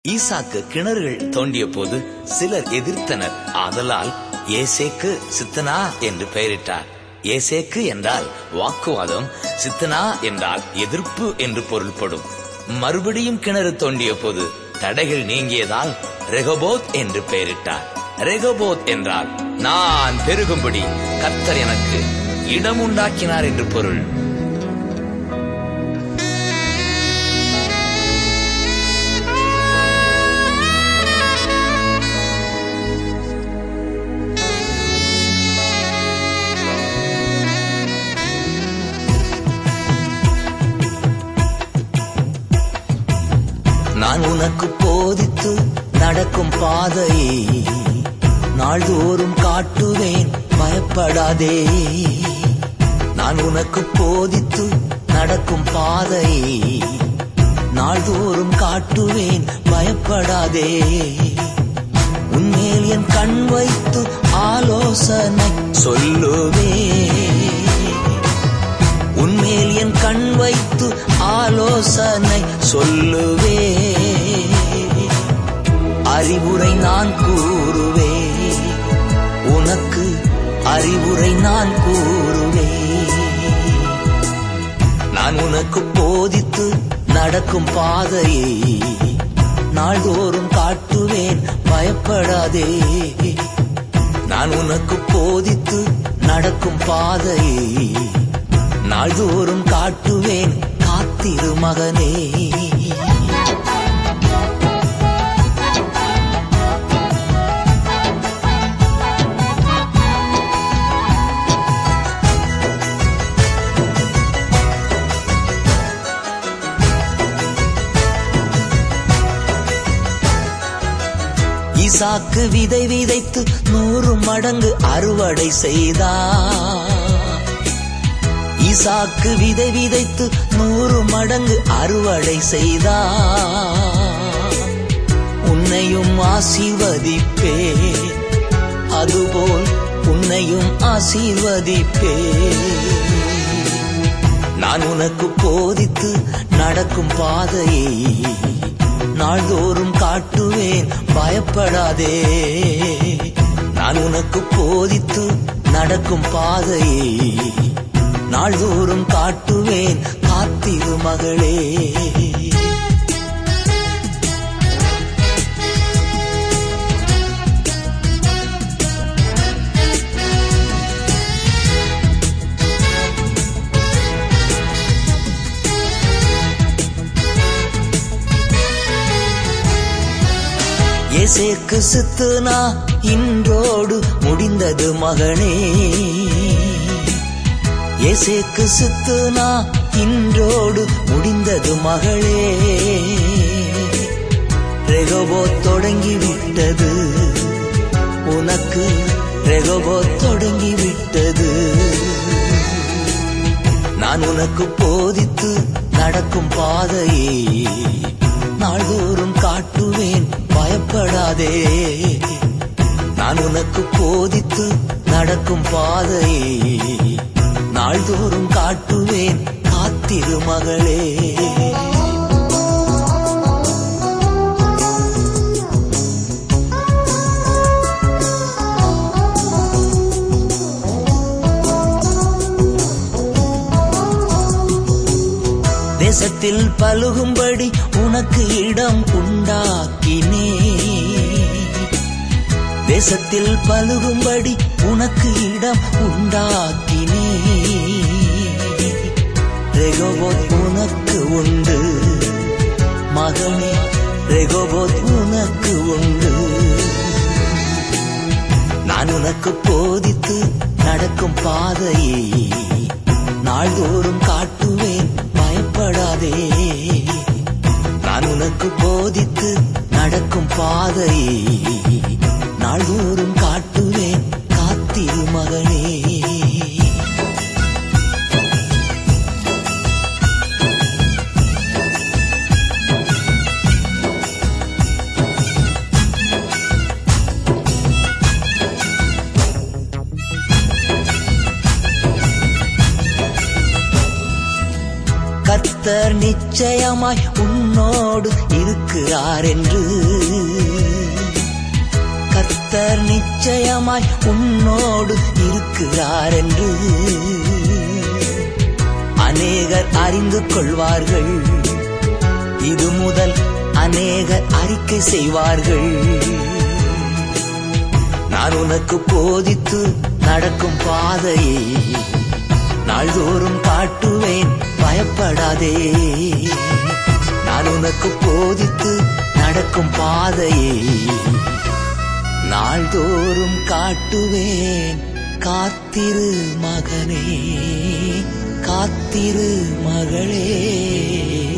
ஈசாக்கு கிணறுகள் தோண்டிய போது சிலர் எதிர்த்தனர் ஆதலால் ஏசேக்கு சித்தனா என்று பெயரிட்டார் ஏசேக்கு என்றால் வாக்குவாதம் சித்தனா என்றால் எதிர்ப்பு என்று பொருள்படும் மறுபடியும் கிணறு தோண்டிய போது தடைகள் நீங்கியதால் ரெகபோத் என்று பெயரிட்டார் ரெகபோத் என்றால் நான் பெருகும்படி கர்த்தர் எனக்கு இடம் உண்டாக்கினார் என்று பொருள் நான் உனக்கு போதித்து நடக்கும் பாதையை நாள்தோறும் காட்டுவேன் பயப்படாதே நான் உனக்கு போதித்து நடக்கும் பாதையை நாள்தோறும் காட்டுவேன் பயப்படாதே உன்மேல் என் கண் வைத்து ஆலோசனை சொல்லுவேன் உன்மேல் என் கண் வைத்து ஆலோசனை சொல்லுவே அறிவுரை நான் கூறுவே உனக்கு அறிவுரை நான் கூறுவே நான் உனக்கு போதித்து நடக்கும் பாதையை நாள்தோறும் காட்டுவேன் பயப்படாதே நான் உனக்கு போதித்து நடக்கும் பாதையை நாள்தோறும் காட்டுவேன் காத்திரு மகனே ஈசாக்கு விதை விதைத்து நூறு மடங்கு அறுவடை செய்தார் ஈசாக்கு விதை விதைத்து நூறு மடங்கு அறுவடை செய்தார் உன்னையும் ஆசீர்வதிப்பே அதுபோல் உன்னையும் ஆசீர்வதிப்பே நான் உனக்கு போதித்து நடக்கும் பாதையை நாள்தோறும் காட்டுவேன் பயப்படாதே நான் உனக்கு போதித்து நடக்கும் பாதையை நாள்தோறும் காட்டுவேன் காத்திரு மகளே ஏசேக்கு சித்துனா இன்றோடு முடிந்தது மகனே ஏசேக்கு சித்துனா இன்றோடு முடிந்தது மகளே ரெகோபோ தொடங்கி விட்டது உனக்கு ரெகோபோ தொடங்கி விட்டது நான் உனக்கு போதித்து நடக்கும் பாதையை நாள்தோறும் காட்டுவேன் பயப்படாதே நான் உனக்கு போதித்து நடக்கும் பாதையை நாள்தோறும் காட்டுவேன் காத்திரு மகளே தேசத்தில் பழுகும்படி உனக்கு இடம் உண்டாக்கினே தேசத்தில் பழுகும்படி உனக்கு இடம் உண்டாக்கினே ரெகோபோத் உனக்கு உண்டு மகனே ரெகோபோத் உனக்கு உண்டு நான் உனக்கு போதித்து நடக்கும் பாதையை நாள்தோறும் காட்டுவேன் பயப்படாதே நான் உனக்கு போதித்து நடக்கும் பாதையை நாள்தோறும் காட்டுவேன் காத்திரு மகனே கர்த்தர் நிச்சயமாய் உன்னை உன்னோடு இருக்கிறார் என்று கர்த்தர் நிச்சயமாய் உன்னோடு இருக்கிறார் என்று அநேகர் அறிந்து கொள்வார்கள் இது முதல் அநேகர் அறிக்கை செய்வார்கள் நான் உனக்கு போதித்து நடக்கும் பாதையை நாள்தோறும் காட்டுவேன் பயப்படாதே நான் உனக்கு போதித்து நடக்கும் பாதையை நாள்தோறும் காட்டுவேன் காத்திரு மகனே காத்திரு மகளே